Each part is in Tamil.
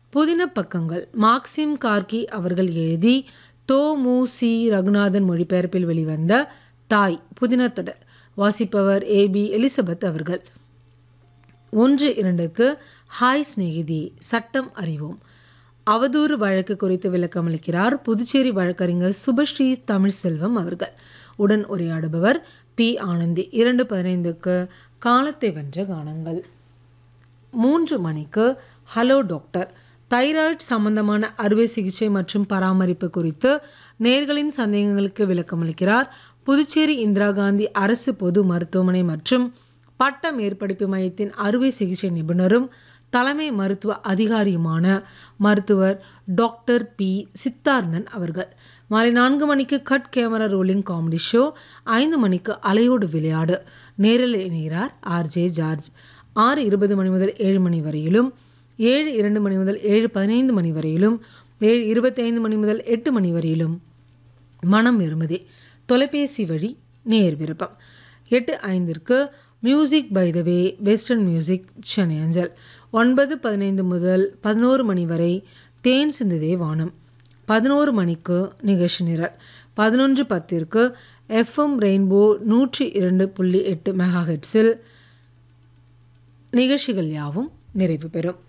புதின பக்கங்கள் மார்க்சிம் கார்கி அவர்கள் எழுதி தோ மு சி ரகுநாதன் மொழிபெயர்ப்பில் வெளிவந்த தாய் புதின தொடர் வாசிப்பவர் ஏ பி எலிசபெத் அவர்கள் ஒன்று இரண்டுக்கு ஹாய் சிநேகிதி சட்டம் அறிவோம் அவதூறு வழக்கு குறித்து விளக்கமளிக்கிறார் புதுச்சேரி வழக்கறிஞர் சுபஸ்ரீ தமிழ்செல்வம் அவர்கள் உடன் உரையாடுபவர் பி ஆனந்தி இரண்டு பதினைந்துக்கு காலத்தை வென்ற கானங்கள் மூன்று மணிக்கு ஹலோ டாக்டர் தைராய்டு சம்பந்தமான அறுவை சிகிச்சை மற்றும் பராமரிப்பு குறித்து நேர்களின் சந்தேகங்களுக்கு விளக்கமளிக்கிறார் புதுச்சேரி இந்திரா காந்தி அரசு பொது மருத்துவமனை மற்றும் பட்ட மேற்படிப்பு மையத்தின் அறுவை சிகிச்சை நிபுணரும் தலைமை மருத்துவ அதிகாரியுமான மருத்துவர் டாக்டர் பி சித்தார்ந்தன் அவர்கள் மாலை நான்கு மணிக்கு cut camera rolling comedy show ஐந்து மணிக்கு அலையோடு விளையாடு நேரில் இணைகிறார் ஆர்ஜே ஜார்ஜ் ஆறு இருபது மணி முதல் ஏழு மணி வரையிலும் ஏழு இரண்டு மணி முதல் ஏழு பதினைந்து மணி வரையிலும் ஏழு இருபத்தைந்து மணி முதல் எட்டு மணி வரையிலும் மனம் விரும்புதே தொலைபேசி வழி நேர் விருப்பம் எட்டு ஐந்திற்கு music by the way western music Chennai அஞ்சல் ஒன்பது பதினைந்து முதல் பதினோரு மணி வரை தேன் சிந்துதே வானம் பதினோரு மணிக்கு நிகழ்ச்சி நிரல் பதினொன்று பத்திற்கு எஃப்எம் ரெயின்போ நூற்றி இரண்டு புள்ளி எட்டு மெகா ஹெட்ஸில் நிகழ்ச்சிகள் யாவும் நிறைவு பெறும்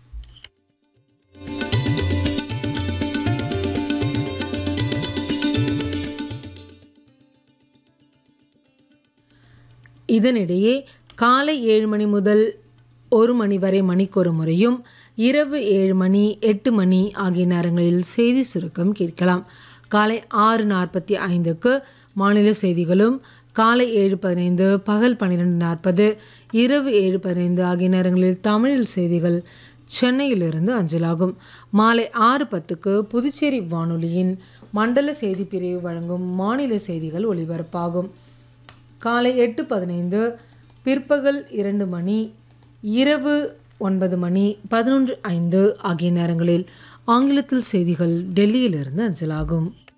இதனிடையே காலை ஏழு மணி முதல் ஒரு மணி வரை மணிக்கொரு முறையும் இரவு ஏழு மணி எட்டு மணி ஆகிய நேரங்களில் செய்தி சுருக்கம் கேட்கலாம் காலை ஆறு நாற்பத்தி ஐந்துக்கு மாநில செய்திகளும் காலை ஏழு பதினைந்து பகல் பன்னிரெண்டு நாற்பது இரவு ஏழு பதினைந்து ஆகிய நேரங்களில் தமிழில் செய்திகள் சென்னையிலிருந்து அஞ்சலாகும் மாலை ஆறு பத்துக்கு புதுச்சேரி வானொலியின் மண்டல செய்தி பிரிவு வழங்கும் மாநில செய்திகள் ஒலிபரப்பாகும் காலை எட்டு பதினைந்து பிற்பகல் இரண்டு மணி இரவு ஒன்பது மணி பதினொன்று ஐந்து ஆகிய நேரங்களில் ஆங்கிலத்தில் செய்திகள் டெல்லியிலிருந்து அஞ்சலாகும்